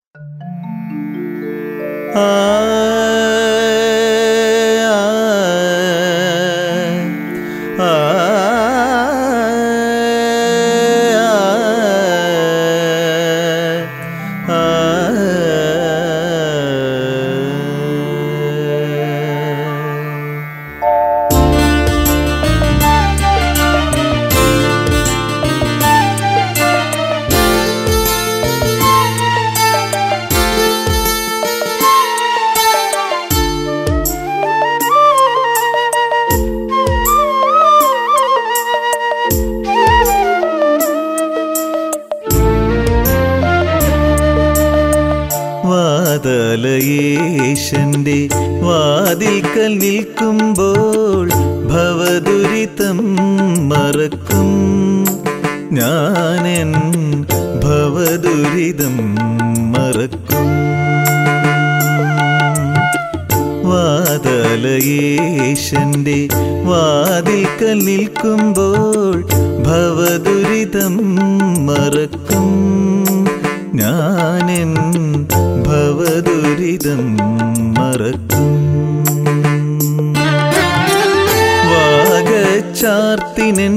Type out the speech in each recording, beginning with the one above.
വാതലയേശന്റെ വാതിൽക്കൽ നിൽക്കുമ്പോൾ ഭവദുരിതം മറക്കും ഞാനെൻ ഭവദുരിതം മറക്കും വാതലയേശന്റെ വാതിൽക്കൽ നിൽക്കുമ്പോൾ ഭവദുരിതം മറക്കും ഞാനെൻ ഭവദുരിതം മറക്കും വാഗച്ചാർത്തിനൻ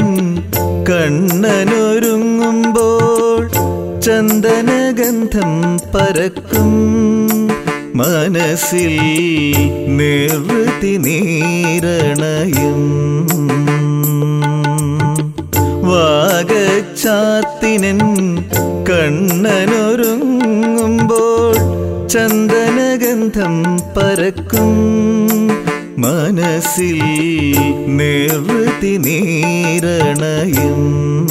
കണ്ണനൊരുങ്ങുമ്പോൾ ചന്ദനഗന്ധം പരക്കും മനസ്സിൽ നിർവൃത്തി നീരണയും വാഗച്ചാത്തിനൻ കണ്ണനൊരുങ്ങുമ്പോൾ ചന്ദനഗന്ധം പരക്കും മനസ്സിൽ നിർവൃത്തി നീരണയും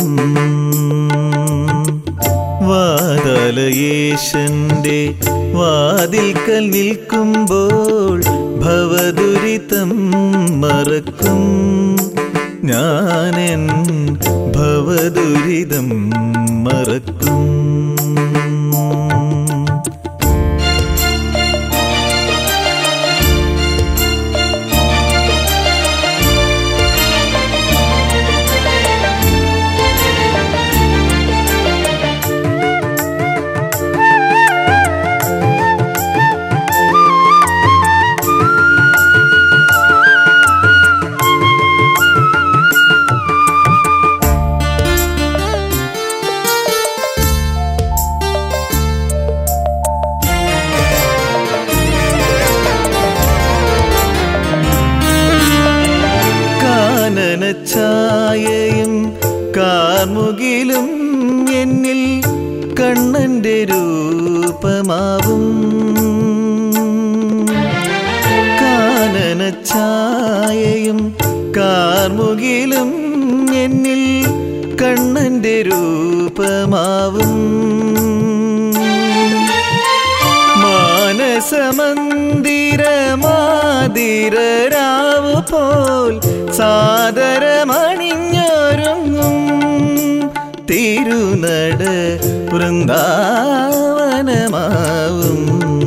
വാതലയേശന്റെ വാതിൽക്കൽ നിൽക്കുമ്പോൾ ഭവദുരിതം മറക്കും ഞാനെൻ ഭവദുരിതം മറക്കും കാനനച്ചായയും കാർമുകിലും എന്നിൽ കണ്ണന്റെ രൂപമാവും കാനനച്ചായയും കാർമുകിലും എന്നിൽ കണ്ണന്റെ രൂപമാവും മാനസമന്ദിരമാതിരരാവ് പോൽ സാദരമണിഞ്ഞൊരുങ്ങും തിരുനട വൃന്ദാവനമാവും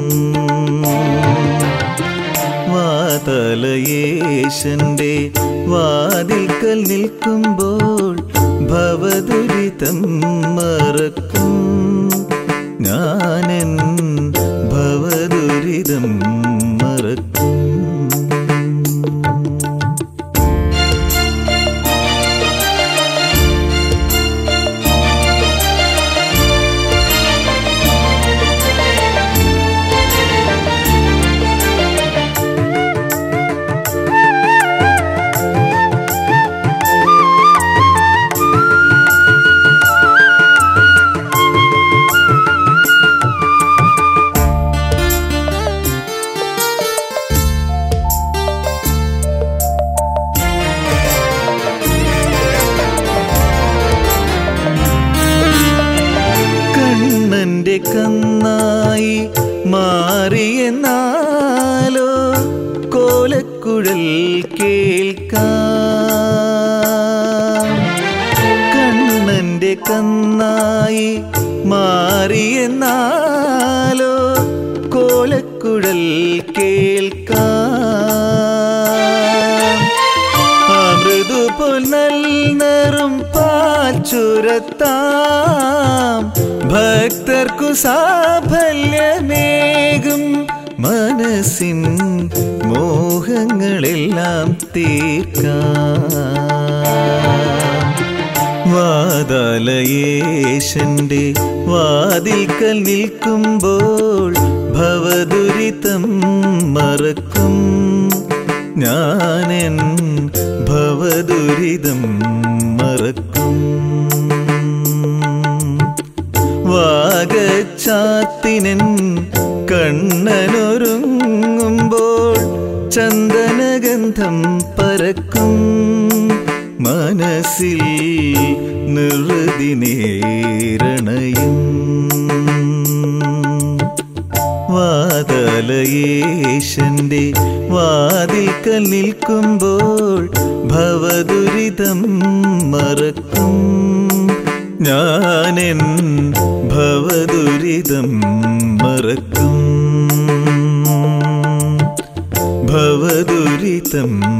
വാതലയേശന്റെ വാതിൽക്കൽ നിൽക്കുമ്പോൾ ഭവദുരിതം മറക്കും ഞാനെൻ ഭവദുരിതം മറക്കും കണ്ണന്റെ കന്നായി മാറിയെന്നാലോ കോലക്കുഴൽ കേൾക്കാം കണ്ണന്റെ കന്നായി മാറിയെന്നാലോ കോലക്കുഴൽ കേൾക്കാം അമൃതുപൊൽ നൽനറും പാച്ചുരത്താം ഭക്തർക്കു സാഫല്യമേകും മനസ്സിൻ മോഹങ്ങളെല്ലാം തീർക്കാം വാതാലയേശന്റെ വാതിൽക്കൽ നിൽക്കുമ്പോൾ ഭവദുരിതം മറക്കും ഞാനെൻ ഭവദുരിതം മറക്കും വാഗച്ചാത്തിനൻ കണ്ണനൊരുങ്ങുമ്പോൾ ചന്ദനഗന്ധം പരക്കും മനസ്സിൽ നിർവൃതി നേരണയും വാതലയേശന്റെ വാതിൽക്കൽ നിൽക്കുമ്പോൾ ഭവദുരിതം മറക്കും ഞാനെൻ ഭവദുരിതം മറക്കും ഭവദുരിതം